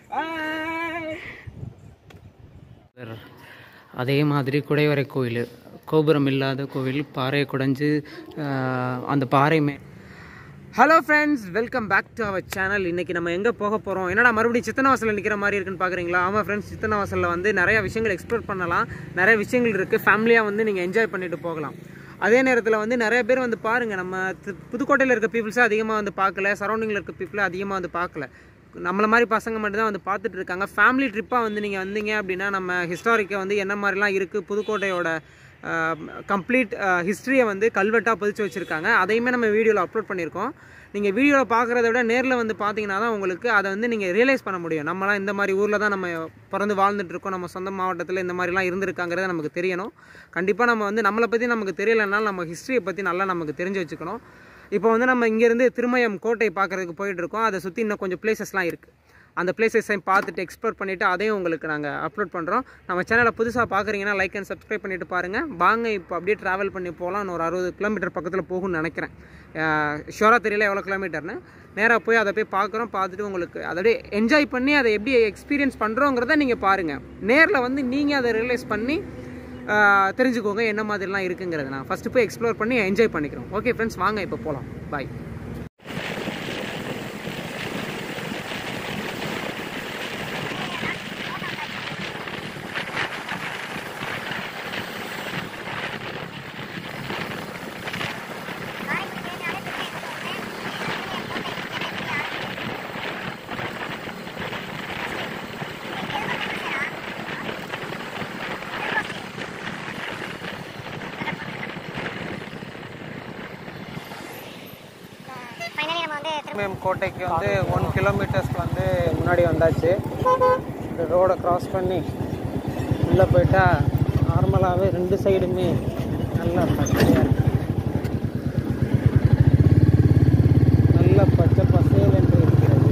அதே மாதிரி குடைவரை கோயில் கோபுரம் இல்லாத கோவில் பாறையை குடைஞ்சு ஆஹ், அந்த பாறை மே hello friends welcome back to our channel இன்றைக்கி நம்ம எங்கே போக போகிறோம் என்னடா மறுபடியும் சித்தனவாசலில் நிற்கிற மாதிரி இருக்குன்னு பார்க்குறீங்களா ஆமாம் ஃப்ரெண்ட்ஸ் சித்தனவாசலில் வந்து நிறைய விஷயங்கள் எக்ஸ்ப்ளோர் பண்ணலாம் நிறைய விஷயங்கள் இருக்குது ஃபேமிலியாக வந்து நீங்கள் என்ஜாய் பண்ணிட்டு போகலாம் அதே நேரத்தில் வந்து நிறைய பேர் வந்து பாருங்கள் நம்ம தி- புதுக்கோட்டையில் இருக்க பீப்புள்ஸை அதிகமாக வந்து பார்க்கல சரௌண்டிங்கில் இருக்க பீப்புளை அதிகமாக வந்து பார்க்கல நம்மள மாதிரி பசங்க மட்டும் தான் வந்து பார்த்துட்டு இருக்காங்க ஃபேமிலி ட்ரிப்பாக வந்து நீங்கள் வந்தீங்க அப்படின்னா நம்ம ஹிஸ்டாரிக்கை வந்து என்ன மாதிரிலாம் இருக்குது புதுக்கோட்டையோட கம்ப்ளீட் ஹிஸ்ட்ரியை வந்து கல்வெட்டாக பதிச்சு வச்சுருக்காங்க அதையுமே நம்ம வீடியோவில் அப்லோட் பண்ணியிருக்கோம் நீங்கள் வீடியோவில் பார்க்குறத விட நேரில் வந்து பார்த்தீங்கன்னா தான் உங்களுக்கு அதை வந்து நீங்கள் ரியலைஸ் பண்ண முடியும் நம்மலாம் இந்த மாதிரி ஊரில் தான் நம்ம பிறந்து வாழ்ந்துட்டு இருக்கோம் நம்ம சொந்த மாவட்டத்தில் இந்த மாதிரிலாம் இருந்திருக்காங்கிறத நமக்கு தெரியணும் கண்டிப்பாக நம்ம வந்து நம்மளை பற்றி நமக்கு தெரியலைனாலும் நம்ம ஹிஸ்ட்ரியை பற்றி நல்லா நமக்கு தெரிஞ்சு வச்சுக்கணும் இப்போ வந்து நம்ம இங்கேருந்து திருமயம் கோட்டை பார்க்குறதுக்கு போயிட்டு இருக்கோம் அதை சுற்றி இன்னும் கொஞ்சம் பிளேசஸ்லாம் இருக்குது அந்த பிளேசஸையும் பார்த்துட்டு எக்ஸ்ப்ளோர் பண்ணிவிட்டு அதையும் உங்களுக்கு நாங்கள் அப்லோட் பண்ணுறோம் நம்ம சேனலை புதுசாக பார்க்குறீங்கன்னா லைக் அண்ட் சப்ஸ்கிரைப் பண்ணிட்டு பாருங்கள் வாங்க இப்போ அப்படியே ட்ராவல் பண்ணி போகலாம் இன்னும் ஒரு அறுபது கிலோமீட்டர் பக்கத்தில் போகும்னு நினைக்கிறேன் ஷோராக தெரியல எவ்வளோ கிலோமீட்டர்னு நேராக போய் அதை போய் பார்க்குறோம் பார்த்துட்டு உங்களுக்கு அதோடய என்ஜாய் பண்ணி அதை எப்படி எக்ஸ்பீரியன்ஸ் பண்ணுறோங்கிறத நீங்கள் பாருங்கள் நேரில் வந்து நீங்கள் அதை ரியலைஸ் பண்ணி ஆஹ், தெரிஞ்சுக்கோங்க என்ன மாதிரிலாம் இருக்குங்கிறது நான் ஃபஸ்ட்டு போய் எக்ஸ்ப்ளோர் பண்ணி என்ஜாய் பண்ணிக்கிறோம் ஓகே ஃப்ரெண்ட்ஸ் வாங்க இப்போ போகலாம் பாய் ஃபைனலி நம்ம வந்து திருமயம் கோட்டைக்கு வந்து ஒன் கிலோமீட்டர்ஸ்க்கு வந்து முன்னாடி வந்தாச்சு இந்த ரோடை கிராஸ் பண்ணி உள்ளே போயிட்டா நார்மலாகவே ரெண்டு சைடுமே நல்லா பச்சையாக இருக்கு நல்ல பச்சை பசேல் என்று இருக்கிறது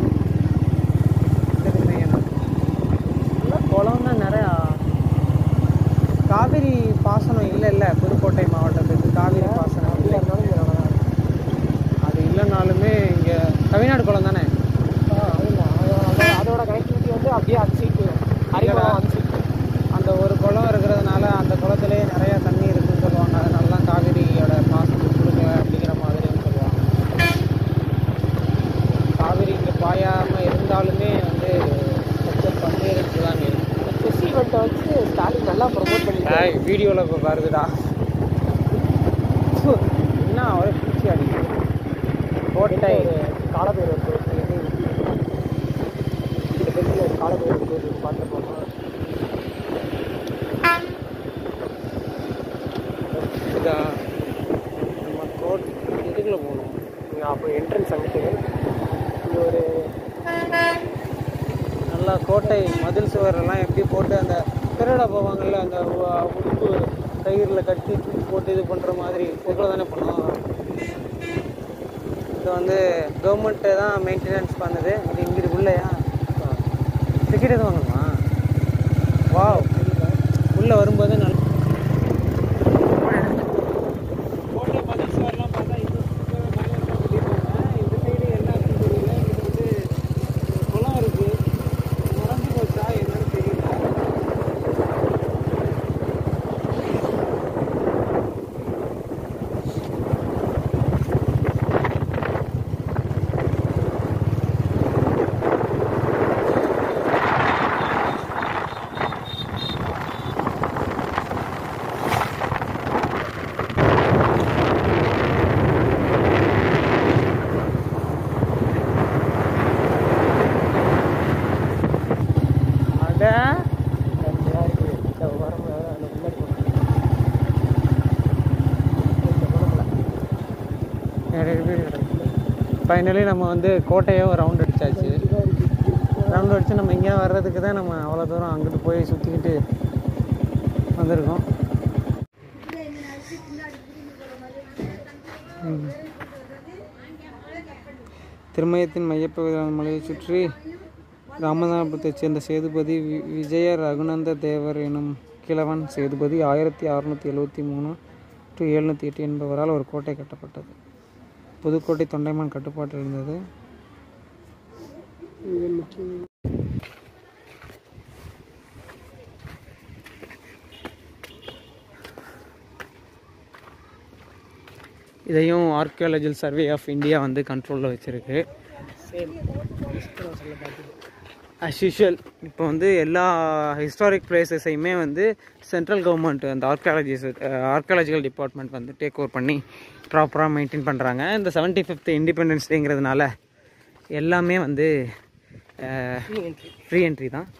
திருமயம் நல்லா குளம் தான் நிறையா காவிரி பாசனம் இல்லை இல்லை புதுக்கோட்டை மாவட்டத்துக்கு காவிரி பாசனம் இல்லை அது இல்லைனாலுமே இங்கே தமிழ்நாடு குளம் தானே அதோட கனெக்டிவிட்டி வந்து அப்படியே அரிசிக்கு இல்லடா. அந்த ஒரு குளம் இருக்கிறதுனால அந்த குளத்திலே நிறைய தண்ணி இருக்குன்னு சொல்லுவாங்க அதனால தான் காவிரியோட பாசனம் கொடுங்க அப்படிங்கிற மாதிரின்னு சொல்லுவாங்க காவிரி இங்கே பாயாமல் இருந்தாலுமே வந்து பச்சை பன்னீருக்கு தான் ஃபெஸ்டிவல்கிட்ட வச்சு ஸ்டாலின் நல்லா ப்ரொமோட் பண்ணிட்டு வீடியோவில் இப்போ வருதுடா சு, என்ன ஒரே பூச்சி அடிக்குது கோட்டை காலபேர் ஒரு இந்த பெரிய காலபேர் ஒரு பார்த்து போகணும் இதா நம்ம கோட் இதுக்குள்ள போகணும் அப்போ என்ட்ரன்ஸ் அங்கிட்டு இங்கே ஒரு நல்லா கோட்டை மதில் சுவரெல்லாம் எப்படி போட்டு அந்த திருட போவாங்கல்ல அந்த உ- உடுப்பு கயிறில் கட்டி தூக்கி போட்டு இது பண்ணுற மாதிரி இதுக்குள்ள தானே பண்ணுவோம் இது வந்து கவர்மெண்ட்டு தான் மெயின்டெனன்ஸ் பண்ணுது இது இங்கே உள்ளேயா டிக்கெட் எதுவும் வாங்கணுமா வாவ் உள்ளே வரும்போது நல்ல கோட்டை மதில் சுவர்லாம் பார்த்தா இது இந்த சைடு என்ன இருக்குன்னு தெரியல இது வந்து குளம் இருக்கு மறைஞ்சு போச்சா என்னன்னு தெரியல அட ஃபைனலி நம்ம வந்து கோட்டையோ ரவுண்ட் அடிச்சாச்சு ரவுண்ட் அடிச்சு நம்ம இங்கே வர்றதுக்கு தான் நம்ம அவ்வளோ தூரம் அங்கிட்டு போய் சுற்றிக்கிட்டு வந்திருக்கோம் ம். திருமயத்தின் மையப்பகுதியான மலையை சுற்றி ராமநாதபுரத்தைச் சேர்ந்த சேதுபதி வி- விஜய ரகுநந்த தேவர் எனும் கிழவன் சேதுபதி ஆயிரத்தி அறுநூற்றி எழுவத்தி மூணு டு எழுநூற்றி எட்டு என்பவரால் ஒரு கோட்டை கட்டப்பட்டது புதுக்கோட்டை தொண்டைமான் கட்டுப்பாட்டில் இருந்தது இது முக்கியம் இதையும் ஆர்கியாலஜிக்கல் சர்வே ஆஃப் இந்தியா வந்து கண்ட்ரோலில் வச்சுருக்கு சேம் சிக்கனவாசலில் பார்த்துட்டு அஸ் யூஷுவல் இப்போ வந்து எல்லா ஹிஸ்டாரிக் பிளேசஸையுமே வந்து சென்ட்ரல் கவர்மெண்ட் அந்த ஆர்கியாலஜிஸ் ஆர்கியாலஜிக்கல் டிபார்ட்மெண்ட் வந்து டேக் ஓவர் பண்ணி ப்ராப்பராக மெயின்டைன் பண்ணுறாங்க இந்த செவன்ட்டி ஃபிஃப்த் இண்டிபெண்டன்ஸ் டேங்கிறதுனால எல்லாமே வந்து ஃப்ரீ என்ட்ரி ஃப்ரீ என்ட்ரி தான்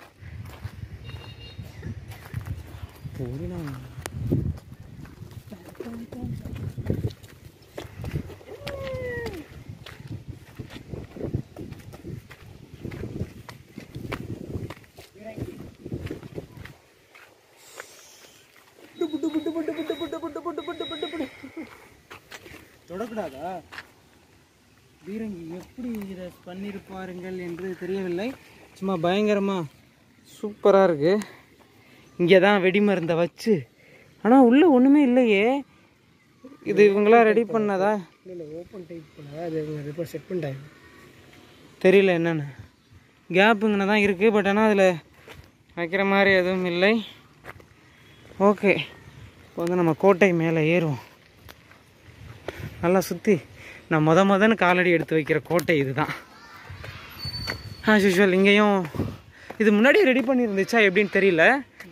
தொடக்கூடாதா பீரங்கி எப்படி இதை பண்ணியிருப்பாருங்கள் என்று தெரியவில்லை சும்மா பயங்கரமாக சூப்பராக இருக்கு இங்கே தான் வெடிமருந்தை வச்சு ஆனால் உள்ளே ஒன்றுமே இல்லையே இது இவங்களா ரெடி பண்ணதா இல்லை இல்லை ஓப்பன் டைப் பண்ணால் அது ரிப்போர்ட் செட் பண்ணிட்டாங்க தெரியல என்னென்னு கேப்புங்கன்னு தான் இருக்குது பட் ஆனால் அதில் வைக்கிற மாதிரி எதுவும் இல்லை ஓகே இப்போ வந்து நம்ம கோட்டை மேலே ஏறுவோம் நல்லா சுற்றி நான் முத முதன்னு காலடி எடுத்து வைக்கிற கோட்டை இதுதான் ஆஸ் யூஷுவல் இங்கேயும் இது முன்னாடியே ரெடி பண்ணியிருந்துச்சா எப்படின்னு தெரியல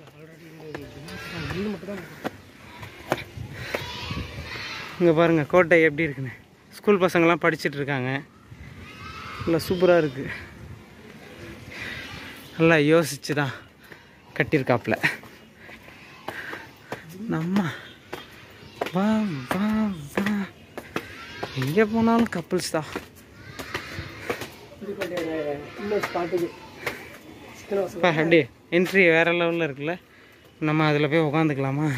இங்கே பாருங்கள் கோட்டை எப்படி இருக்குன்னு ஸ்கூல் பசங்கள்லாம் படிச்சிட்டு இருக்காங்க நல்லா சூப்பராக இருக்குது நல்லா யோசிச்சு தான் கட்டியிருக்காப்புல நம்ம வா வா வா எங்கே போனாலும் கப்புள்ஸ் தான் இது பண்ணிட்டாங்க இன்னும் ஸ்பாட்டுக்கு சிக்கனவாசல் அப்பா எப்படி என்ட்ரி வேற லெவலில் இருக்குல்ல நம்ம அதில் போய் உக்காந்துக்கலாமா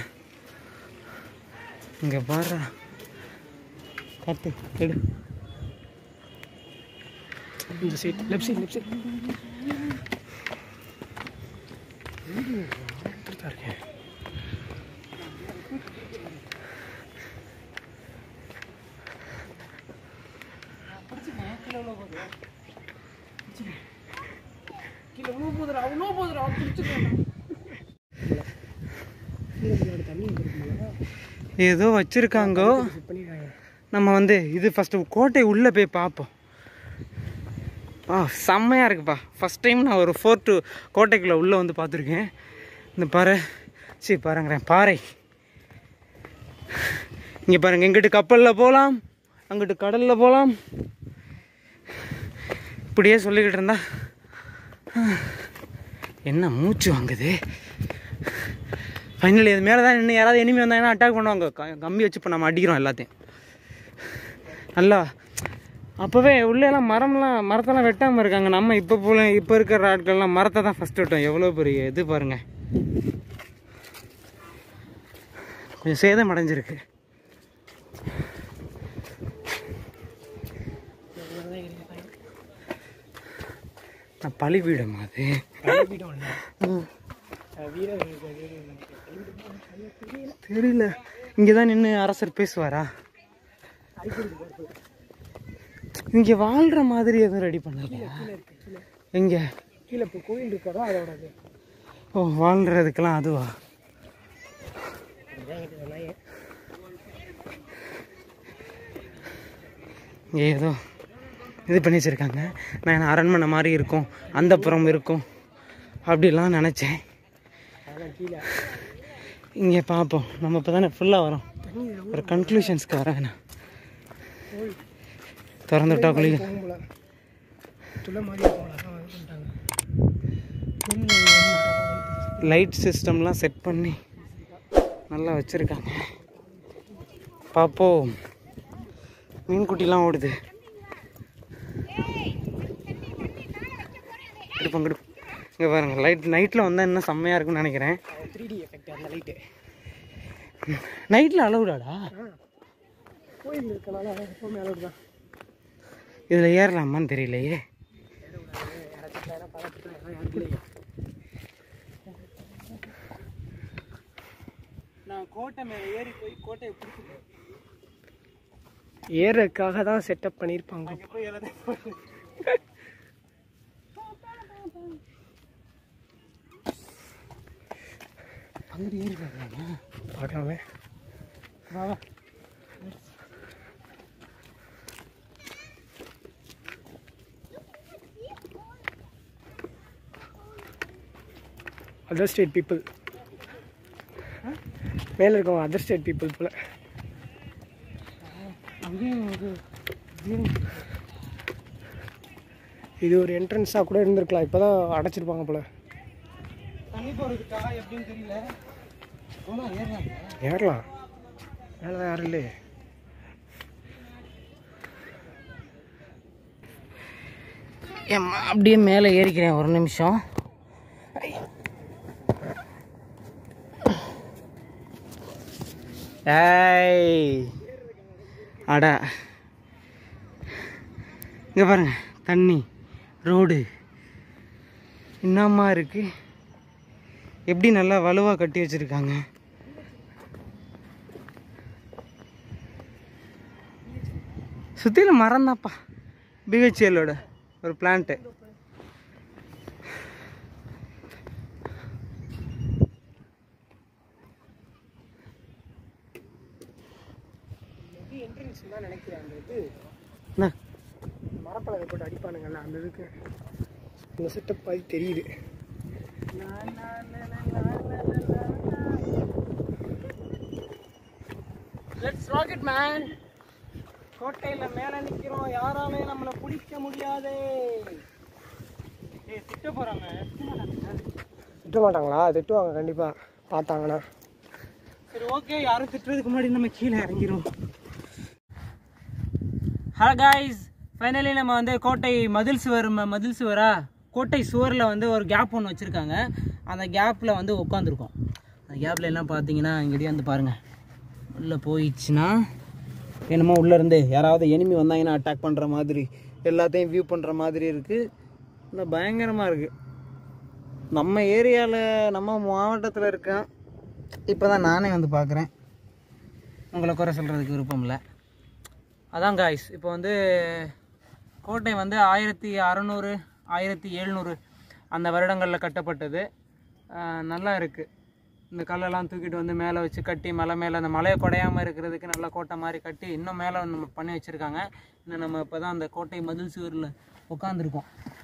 இங்கே பாரு காத்து எடு இந்த side left side left side கீழே அவ்வளோ போதுடா அவ்வளோ போதுடா பிடிச்சிருக்கேன் தண்ணி வந்துருக்குங்களா ஏதோ வச்சுருக்காங்கோ செட் பண்ணிடுறாங்க நம்ம வந்து இது ஃபஸ்ட்டு கோட்டை உள்ளே போய் பார்ப்போம் ஆ செம்மையாக இருக்குப்பா ஃபஸ்ட் டைம் நான் ஒரு ஃபோர் டு கோட்டைக்குள்ளே உள்ளே வந்து பார்த்துருக்கேன் இந்த பாறை சரி பாருங்கிறேன் பாறை இங்கே பாருங்க இங்கிட்டு கப்பலில் போகலாம் அங்கிட்டு கடலில் போகலாம் இப்படியே சொல்லிக்கிட்டு இருந்தா என்ன மூச்சு வாங்குது ஃபைனலி இது மேலே தான் இன்னும் யாராவது எனிமி வந்தாங்கன்னா அட்டாக் பண்ணுவாங்க க- கம்பி வச்சு இப்போ நம்ம அடிக்கிறோம் எல்லாத்தையும் நல்லா அப்போவே உள்ளேலாம் மரம்லாம் மரத்தெல்லாம் வெட்டாமல் இருக்காங்க நம்ம இப்போ போல இப்போ இருக்கிற ஆட்கள்லாம் மரத்தை தான் ஃபஸ்ட் வெட்டோம் எவ்வளோ பெரிய இது பாருங்க கொஞ்சம் சேதம் அடைஞ்சிருக்கு நான் பழிபீடம் அது பழகிட்டோம் வீர தெரியல இங்கே தான் நின்று அரசர் பேசுவாரா இங்கே வாழ்கிற மாதிரி எதுவும் ரெடி பண்ணலையா எங்கே கீழே இப்போ கோயில் இருக்காரோ அதோட இது ஓ வாழ்கிறதுக்கெல்லாம் அதுவா இங்கே ஏதோ இது பண்ணி வச்சுருக்காங்க நான் என்ன அரண்மனை மாதிரி இருக்கும் அந்த புறம் இருக்கும் அப்படிலாம் நினச்சேன் அதெல்லாம் கீழே இங்கே பார்ப்போம் நம்ம இப்போ தானே ஃபுல்லாக வரோம் தண்ணி ஒரு கன்க்ளூஷன்ஸ்க்கு வர வேணாம் திறந்து விட்டா குளிக்க போகும் போல துளை மாதிரி இருக்கும் அதான் இது பண்ணிட்டாங்க தெரியல லைட் சிஸ்டம்லாம் செட் பண்ணி நல்லா வச்சுருக்காங்க பார்ப்போம் மீன்குட்டிலாம் ஓடுது எடுப்போம் எடுப்போம் இங்கே பாருங்க லைட் நைட்டில் வந்தால் இன்னும் செம்மையாக இருக்கும்னு நினைக்கிறேன் த்ரீ டி எஃபெக்ட் அந்த லைட்டு நைட்டில் அலவுடாடா கோயில் இருக்கனால எப்பவுமே அளவு தான் இதில் ஏறலாமான்னு தெரியலையே நான் கோட்டை மேலே ஏறி போய் கோட்டையை பிடிச்சிருக்கேன் ஏறதுக்காக தான் செட்டப் பண்ணியிருப்பாங்க போய் எல்லாத்தையும் அங்கிட்டு ஏறி பார்க்கலாமா பார்க்கலாமே வா வா அதர் ஸ்டேட் பீப்புள் மேலே இருக்கவங்க அதர் ஸ்டேட் பீப்புள் போல அங்கேயும் இது இது ஒரு என்ட்ரன்ஸாக கூட இருந்திருக்கலாம் இப்போ தான் அடைச்சிருப்பாங்க போல தண்ணி போகிறதுக்கா எப்படின்னு தெரியல போலாம் ஏறலாம் ஏறலாம் மேலே தான் யாரும் இல்லையே ஏம்மா அப்படியே மேலே ஏறிக்கிறேன் ஒரு நிமிஷம் ஏய் அட இங்கே பாருங்க தண்ணி ரோடு என்னம்மா இருக்கு எப்படி நல்லா வலுவாக கட்டி வச்சிருக்காங்க சுற்றிலும் மரம் தான்ப்பா பிஹெச்எலோட ஒரு பிளான்ட்டு என்ட்ரன்ஸ் தான் நினைக்கிறேன் அந்த இது என்ன மரப்பலகை போட்டு அடிப்பானுங்கல்ல அந்த இதுக்கு இந்த செட்டப் மாதிரி தெரியுது லெட்ஸ் ராக்கெட் மேன் கோட்டையில் மேலே நிற்கிறோம் யாராலையும் நம்மளை பிடிக்க முடியாது ஏய் திட்ட போகிறாங்க திட்ட மாட்டாங்களா திட்டுவாங்க கண்டிப்பாக பார்த்தாங்கன்னா சரி ஓகே யாரும் திட்டுறதுக்கு முன்னாடி நம்ம கீழே இறங்கிரும் ஹலோ காய்ஸ் ஃபைனலி நம்ம வந்து கோட்டை மதில் சுவர் ம- மதில் சுவரா கோட்டை சுவரில் வந்து ஒரு கேப் ஒன்று வச்சுருக்காங்க அந்த கேப்பில் வந்து உட்காந்துருக்கோம் அந்த கேப்பில் எல்லாம் பார்த்தீங்கன்னா இங்கேயே வந்து பாருங்கள் உள்ளே போயிடுச்சுன்னா என்னமோ உள்ளேருந்து யாராவது எனிமி வந்தாங்கன்னா அட்டாக் பண்ணுற மாதிரி எல்லாத்தையும் வியூ பண்ணுற மாதிரி இருக்குது இல்லை பயங்கரமாக இருக்குது நம்ம ஏரியாவில் நம்ம மாவட்டத்தில் இருக்கேன் இப்போ தான் நானே வந்து பார்க்குறேன் உங்களை குறை சொல்கிறதுக்கு விருப்பம் இல்லை அதான் காய்ஸ் இப்போ வந்து கோட்டை வந்து ஆயிரத்தி அறநூறு ஆயிரத்தி எழுநூறு அந்த வருடங்களில் கட்டப்பட்டது ஆஹ் நல்லா இருக்குது இந்த கல்லெல்லாம் தூக்கிட்டு வந்து மேலே வச்சு கட்டி மலை மேலே அந்த மலையை குடையாமல் இருக்கிறதுக்கு நல்லா கோட்டை மாதிரி கட்டி இன்னும் மேலே நம்ம பண்ணி வச்சுருக்காங்க இன்னும் நம்ம இப்போ தான் அந்த கோட்டை மதில் சுவரில் உட்காந்துருக்கோம்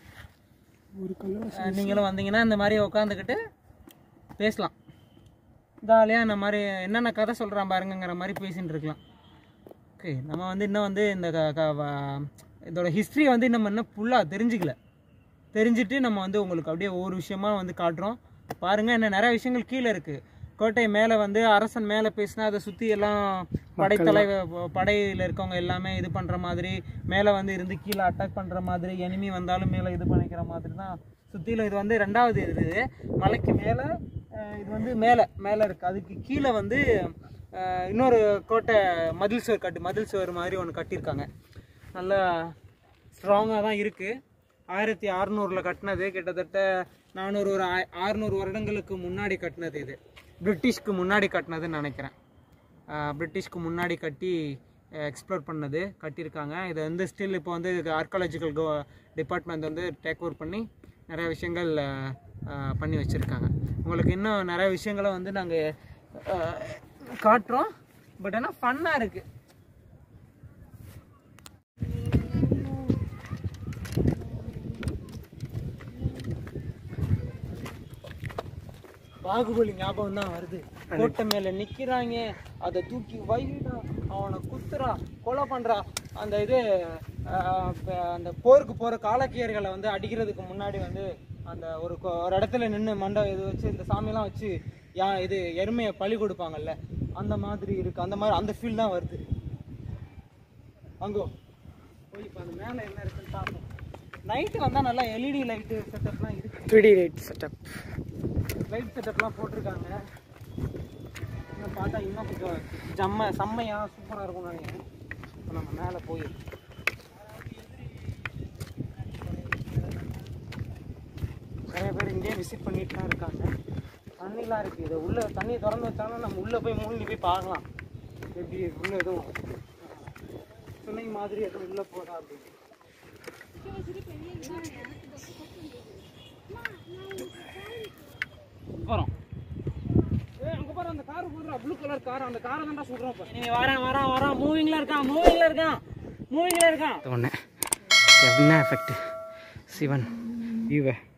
ஒரு கல்லோட அஹ் நீங்களும் வந்தீங்கன்னா இந்த மாதிரி உட்காந்துக்கிட்டு பேசலாம் ஜாலியாக இந்த மாதிரி என்னென்ன கதை சொல்கிறான் பாருங்கங்கிற மாதிரி பேசின்னு இருக்கலாம் ஓகே நம்ம வந்து இன்னும் வந்து இந்த க- க- வ- இதோட ஹிஸ்ட்ரி வந்து நம்ம இன்னும் ஃபுல்லாக தெரிஞ்சுக்கல தெரிஞ்சுட்டு நம்ம வந்து உங்களுக்கு அப்படியே ஒவ்வொரு விஷயமா வந்து காட்டுறோம் பாருங்கள் இன்னும் நிறைய விஷயங்கள் கீழே இருக்குது கோட்டை மேலே வந்து அரசன் மேலே பேசினா அதை சுற்றி எல்லாம் படைத்தலைவர் படையில் இருக்கவங்க எல்லாமே இது பண்ணுற மாதிரி மேலே வந்து இருந்து கீழே அட்டாக் பண்ணுற மாதிரி எனிமி வந்தாலும் மேலே இது பண்ணிக்கிற மாதிரி தான் சுற்றிலும் இது வந்து ரெண்டாவது இது மலைக்கு மேலே இது வந்து மேலே மேலே இருக்குது அதுக்கு கீழே வந்து அஹ், இன்னொரு கோட்டை மதில் சுவர் கட்டு மதில் சுவர் மாதிரி ஒன்று கட்டியிருக்காங்க நல்லா ஸ்ட்ராங்காக தான் இருக்குது ஆயிரத்தி அறநூறில் கட்டினது கிட்டத்தட்ட நானூறு ஒரு ஆ- அறுநூறு வருடங்களுக்கு முன்னாடி கட்டினது இது பிரிட்டிஷ்க்கு முன்னாடி கட்டினதுன்னு நினைக்கிறேன் ஆஹ் பிரிட்டிஷ்க்கு முன்னாடி கட்டி எக்ஸ்ப்ளோர் பண்ணது கட்டியிருக்காங்க இதை வந்து ஸ்டில் இப்போ வந்து ஆர்காலஜிக்கல் கோ டிபார்ட்மெண்ட் வந்து டேக் ஓவர் பண்ணி நிறைய விஷயங்கள் ஆஹ், ஆஹ், பண்ணி வச்சுருக்காங்க உங்களுக்கு இன்னும் நிறைய விஷயங்களை வந்து நாங்கள் காட்டுறோம் பட் ஆனால் ஃபன்னாக இருக்குது பாகுபலி ஞாபகம் தான் வருது கோட்டை மேல நிக்கிறாங்க அதை தூக்கி வைடா அவனை குத்துறா கொலை பண்றா அந்த இது ஆஹ், ப- அந்த போருக்கு போற காலக்கியர்களை வந்து அடிக்கிறதுக்கு முன்னாடி வந்து அந்த ஒரு கொ- ஒரு இடத்துல நின்று மண்டை இது வச்சு இந்த சாமியெல்லாம் வச்சு யா இது எருமையை பலி கொடுப்பாங்கல்ல அந்த மாதிரி இருக்கு அந்த மாதிரி அந்த ஃபீல் தான் வருது அங்கோ போய் இப்போ அந்த மேலே என்ன இருக்குன்னு பார்ப்போம் நைட்டு வந்தால் நல்லா எல்இடி லைட்டு செட்டப்லாம் இருக்கு three D light setup light செட்டப்லாம் போட்டிருக்காங்க இன்னும் பார்த்தா இன்னும் கொஞ்சம் ஜம்ம செம்மையாக சூப்பராக இருக்கும்னு நினைக்கிறேன் இப்போ நம்ம மேலே போய் நிறைய பேர் இங்கேயே விசிட் பண்ணிட்டு தான் இருக்காங்க தண்ணிலாம் இருக்குது இது உள்ளே தண்ணி திறந்து வச்சாலும் நம்ம உள்ளே போய் மூழ்கி போய் பார்க்கலாம் எப்படி உள்ளே எதுவும் துணை மாதிரி எதுவும் உள்ளே போதா அப்படின்னு போகிறோம் ஏய் அங்க பாரு அந்த கார் போடுறா ப்ளூ கலர் கார் அந்த காரை தான்டா சொல்றோம் இப்ப நீ வரேன் வரேன் வரேன் மூவிங்ல இருக்கான் மூவிங்ல இருக்கான் மூவிங்ல இருக்கான் ஒண்ணு என்ன எஃபெக்ட் சிவன் வியூவை